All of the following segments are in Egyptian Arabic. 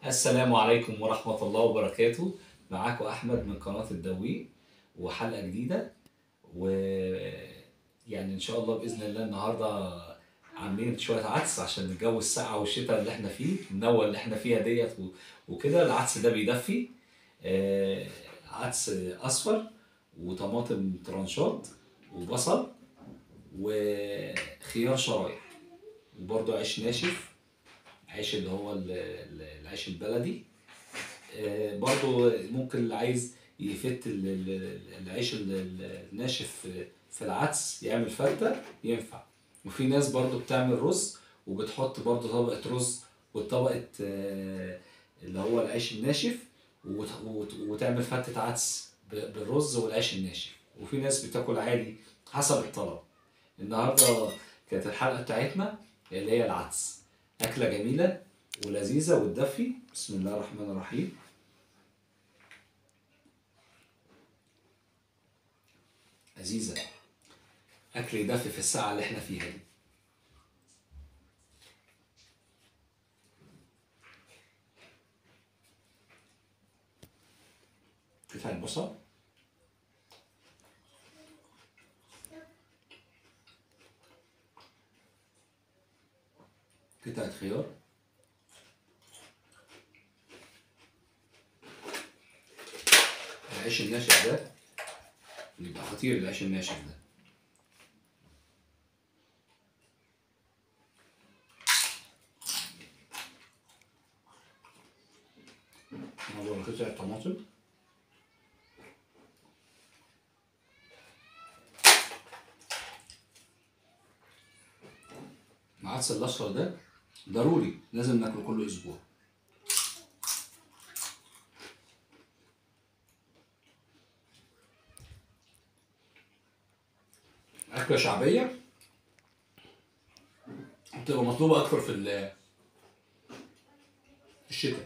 السلام عليكم ورحمة الله وبركاته معاكم أحمد من قناة الدويق وحلقة جديدة و يعني إن شاء الله بإذن الله النهاردة عاملين شوية عدس عشان الجو الساقع والشتاء اللي احنا فيه النوة اللي احنا فيها ديت و- وكده العدس ده بيدفي آه، عدس أصفر وطماطم ترانشات وبصل وخيار شرايح وبرضه عيش ناشف عيش اللي هو ال- ال- العيش البلدي آه، برضو ممكن اللي عايز يفت ال- ال- العيش ال- ال- الناشف في- في العدس يعمل فتة ينفع وفي ناس برضو بتعمل رز وبتحط برضو طبقة رز وطبقة آه، اللي هو العيش الناشف وت- وت- وتعمل فتة عدس ب- بالرز والعيش الناشف وفي ناس بتاكل عادي حسب الطلب النهارده كانت الحلقة بتاعتنا اللي هي العدس أكلة جميلة ولذيذة وتدفي بسم الله الرحمن الرحيم لذيذة أكل يدفي في الساعة اللي احنا فيها دي قطعة بصل قطعة خيار العيش الناشف ده بيبقى خطير العيش الناشف ده نعمل قطعة طماطم العدس الأصفر ده ضروري لازم ناكله كل أسبوع أكلة شعبية بتبقى مطلوبة أكتر في ال- في الشتاء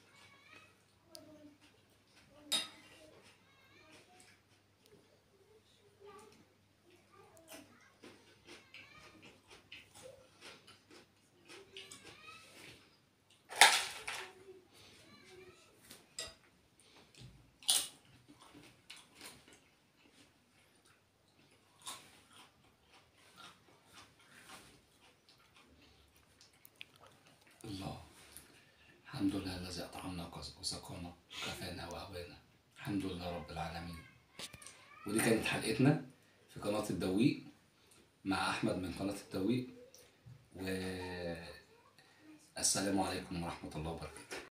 الله الحمد لله الذي أطعمنا وكس- وسقانا وكفانا وأغوانا الحمد لله رب العالمين ودي كانت حلقتنا في قناة الدويق مع أحمد من قناة الدويق والسلام عليكم ورحمة الله وبركاته